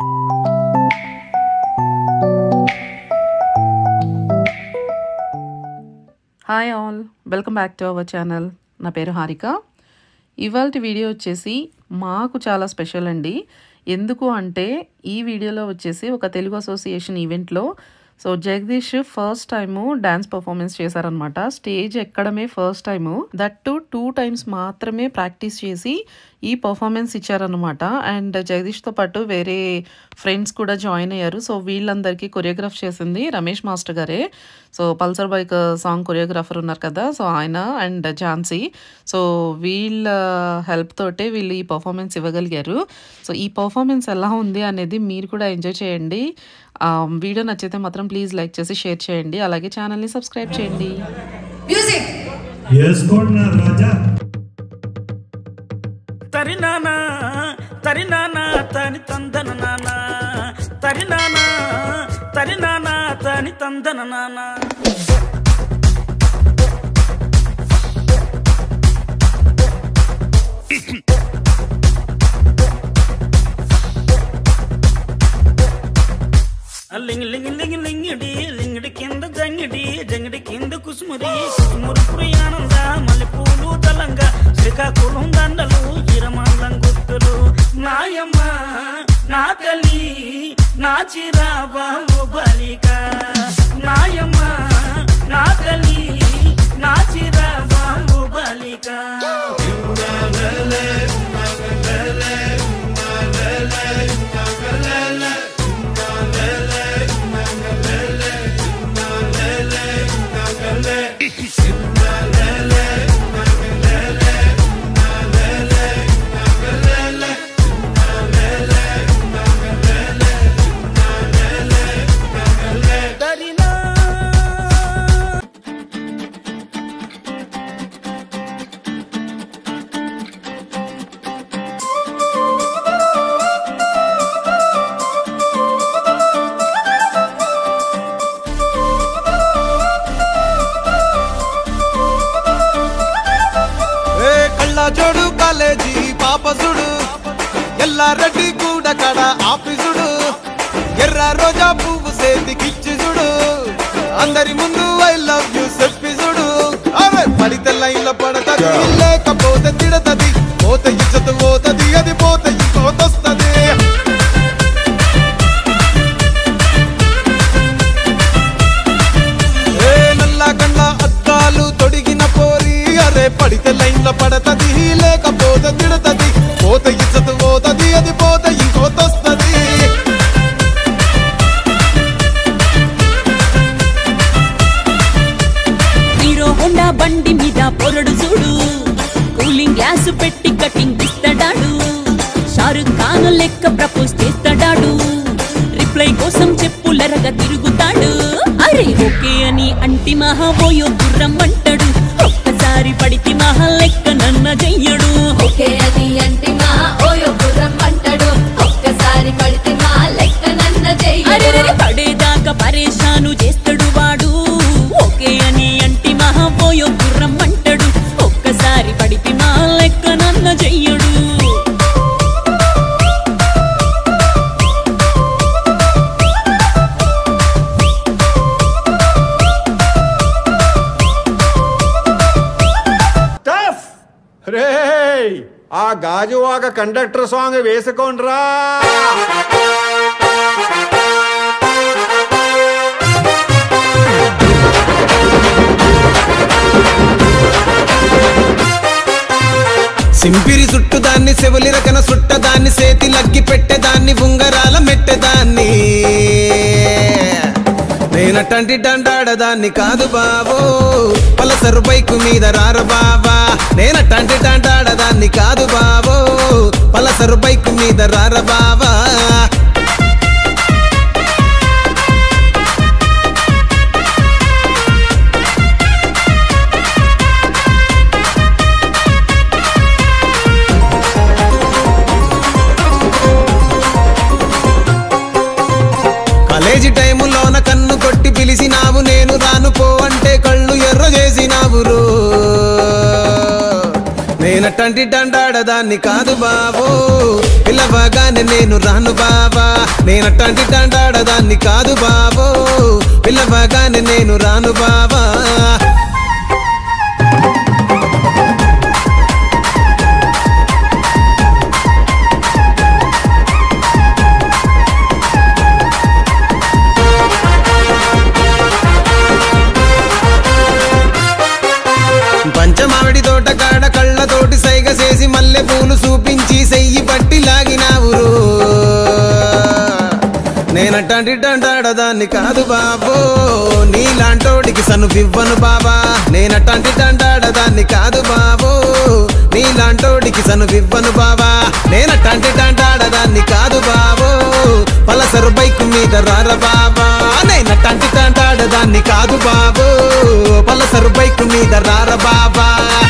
hi all welcome back to our channel నా పేరు హారిక ఇవాళ వీడియో వచ్చేసి మాకు చాలా స్పెషల్ అండి ఎందుకు అంటే ఈ వీడియోలో వచ్చేసి ఒక తెలుగు అసోసియేషన్ ఈవెంట్లో so Jagadish first time dance performance చేశారనమాట స్టేజ్ ఎక్కడమే first time that too two times మాత్రమే ప్రాక్టీస్ చేసి ఈ పర్ఫార్మెన్స్ ఇచ్చారనమాట అండ్ జగదీష్తో పాటు వేరే ఫ్రెండ్స్ కూడా జాయిన్ అయ్యారు సో వీళ్ళందరికీ కొరియోగ్రాఫ్ చేసింది రమేష్ మాస్టర్ గారే so pulsar bike song choreographer ఉన్నారు కదా సో ఆయన అండ్ ఝాన్సీ సో వీళ్ళ హెల్ప్ తోటే వీళ్ళు ఈ పర్ఫార్మెన్స్ ఇవ్వగలిగారు సో ఈ పర్ఫార్మెన్స్ ఎలా ఉంది అనేది మీరు కూడా ఎంజాయ్ చేయండి ఆ, వీడియో నచ్చితే మాత్రం ప్లీజ్ లైక్ చేసి షేర్ చేయండి అలాగే ఛానల్ని సబ్స్క్రైబ్ చేయండి మ్యూజిక్ వేసుకోండి నా రాజా తరినానా తరినానా తని తందన నానా తరినానా తరినానా తని తందన నానా లింగి లింగి లింగి లింగిడి లింగిడి కింద జంగిడి జంగిడి కింద కుసుమురి కుసుమురు పురియానంద మల్లెపూలు దళంగా శ్రీకాకుళం దండలు ఇరమాండం గుర్తులు నాయమ్మ నా తల్లి నా చిరాబాబు బలిక నాయమ్మ నా తల్లి నా చిరాబాబు బలిక దరినా ఏ కళ్ళ జోడు కాలేజీ పాపసుడు ఎల్లారెడ్డి కూడా కడ ఆఫీసుడు ఎర్ర రోజా పువ్వు సేతికిచ్చి చూడు అందరి ముందు ఐ లవ్ యూ చెప్పి చూడు అరే పడితే లైన్ లో పడతది లేకపోతే తిడతది పోతే ఇచ్చత పోతది అది పోతే ఇంకోతొస్తది ఏ నల్ల గండ్ల అద్దాలు తొడిగిన పోరి అరే పడితే లైన్ లో పడతది లేకపోతే తిడతది పోతే ఇచ్చత పోతది అది పోతే ఇంకోతొస్తది హీరో హోండా బండి మీద పొరడు చూడు కూలింగ్ గ్యాస్ పెట్టి కటింగ్ ఇస్తాడాడు షారుఖ్ ఖాన్ లెక్క ప్రపోజ్ చేస్తాడాడు రిప్లై కోసం చెప్పులరగా తిరుగుతాడు అరే ఓకే అని అంటి మహా ఓయో గుర్రం అంటాడు ఒక్కసారి పడితే మహా లెక్క నన్న చెయ్యడు ఓకే అది అంటే మా ఓయో గుర్రం అంటాడు ఒక్కసారి పడితే మా లెక్క నన్న అరే చెయ్యడు పడేదాకా పరేషాను చేస్తాడు వాడు ఓకే అని అంటి మహా ఓయో గుర్రం అంటాడు ఒక్కసారి పడితే మా లెక్క నన్న చెయ్యడు టఫ్ రేయ్ ఆ గాజువాక కండక్టర్ సాంగ్ వేసుకోండ్రా సింపిరి సుట్టు దాన్ని సెవలి రకన సుట్ట దాన్ని సేతి లగ్గి పెట్టేదాన్ని ఉంగరాల మెట్టేదాన్ని నేనటంటి డండాడదాన్ని కాదు బాబో పలసరు బైకు మీద రార బాబా నేనటంటి డండాడదాన్ని కాదు బాబో పలసరు బైకు మీద రార బాబా కాలేజీ టైములోన కన్ను కొట్టి పిలిచినావు నేను రాను పో అంటే కళ్ళు ఎర్ర చేసినావు రో నేను నేనట్టంటి డండాడదాన్ని కాదు బాబు పిల్లవగానే నేను రాను బాబా నేనట్టంటి డండాడదాన్ని కాదు బాబు పిల్లవగానే నేను రాను బాబా పంచమావిడి తోట కాడ కళ్ళతోటి సైగ చేసి మల్లె పూలు చూపించి సెయ్యి పట్టి లాగినావురు నేనట్టంటి డంటాడదాన్ని కాదు బాబు నీలాంటోడికి సను వివ్వను బాబా నేనట్టంటి డంటాడదాన్ని కాదు బాబు నీలాంటోడికి సను వివ్వను బాబా నేనట్టంటి డంటాడదాన్ని కాదు బాబు పలసరు బైక్ మీద రార బాబా నేనట్టంటి డంటాడదాన్ని కాదు బాబు పలసరు బైక్ మీద రార బాబా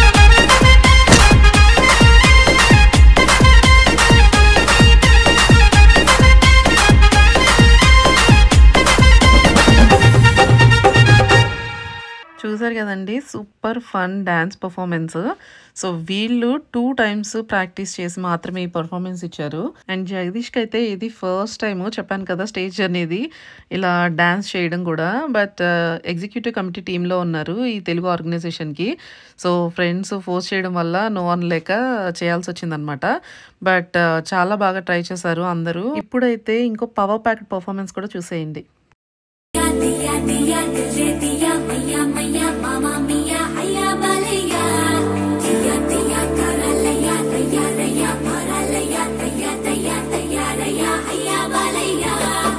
చూసారు కదండి super fun dance performance so వీళ్ళు టూ టైమ్స్ ప్రాక్టీస్ చేసి మాత్రమే ఈ పర్ఫార్మెన్స్ ఇచ్చారు అండ్ జగదీష్కి అయితే ఇది ఫస్ట్ టైం చెప్పాను కదా స్టేజ్ అనేది ఇలా డ్యాన్స్ చేయడం కూడా బట్ ఎగ్జిక్యూటివ్ కమిటీ టీంలో ఉన్నారు ఈ తెలుగు ఆర్గనైజేషన్కి సో ఫ్రెండ్స్ ఫోర్స్ చేయడం వల్ల నో వన్ లేక చేయాల్సి వచ్చిందనమాట బట్ చాలా బాగా ట్రై చేశారు అందరూ ఇప్పుడైతే ఇంకో పవర్ ప్యాకెట్ పర్ఫార్మెన్స్ కూడా చూసేయండి दिया दिया तुझे दिया मैया मैया मामा मिया हैया बालैया दिया दिया कर लैया दैया दैया भरा लैया दैया दैया दैया रैया हैया बालैया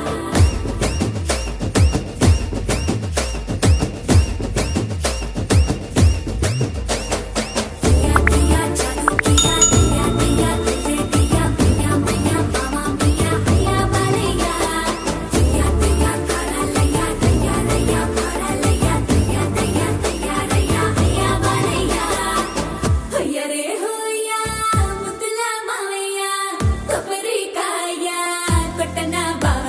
दिया दिया जादू किया दिया दिया तुझे दिया मैया मैया मामा मिया हैया बालैया दिया दिया कर लैया दैया दैया भरा लैया दैया दैया दैया रैया हैया बालैया होया रे होया मुतला मावैया కొబ్బరికాయ కొట్టన బావ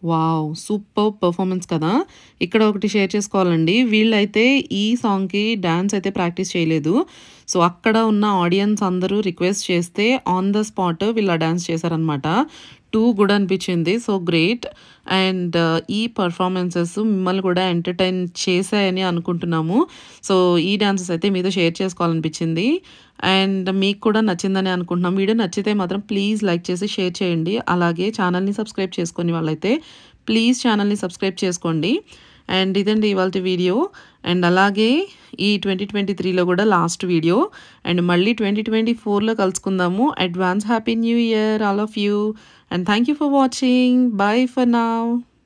వావ్ సూపర్ పర్ఫార్మెన్స్ కదా ఇక్కడ ఒకటి షేర్ చేసుకోవాలండి వీళ్ళైతే ఈ సాంగ్కి డ్యాన్స్ అయితే ప్రాక్టీస్ చేయలేదు సో అక్కడ ఉన్న ఆడియన్స్ అందరూ రిక్వెస్ట్ చేస్తే ఆన్ ద స్పాట్ వీళ్ళు డ్యాన్స్ చేశారనమాట టూ గుడ్ అనిపించింది సో గ్రేట్ అండ్ ఈ పర్ఫార్మెన్సెస్ మిమ్మల్ని కూడా ఎంటర్టైన్ చేశాయని అనుకుంటున్నాము సో ఈ డాన్సెస్ అయితే మీతో షేర్ చేసుకోవాలనిపించింది అండ్ మీకు కూడా నచ్చిందని అనుకుంటున్నాం వీడియో నచ్చితే మాత్రం ప్లీజ్ లైక్ చేసి షేర్ చేయండి అలాగే ఛానల్ని సబ్స్క్రైబ్ చేసుకుని వాళ్ళైతే ప్లీజ్ ఛానల్ని సబ్స్క్రైబ్ చేసుకోండి అండ్ ఇదండి ఇవాళ వీడియో అండ్ అలాగే ఈ ట్వంటీ ట్వంటీ త్రీలో కూడా లాస్ట్ వీడియో అండ్ మళ్ళీ ట్వంటీ ట్వంటీ ఫోర్లో కలుసుకుందాము advance happy new year all of you and thank you for watching bye for now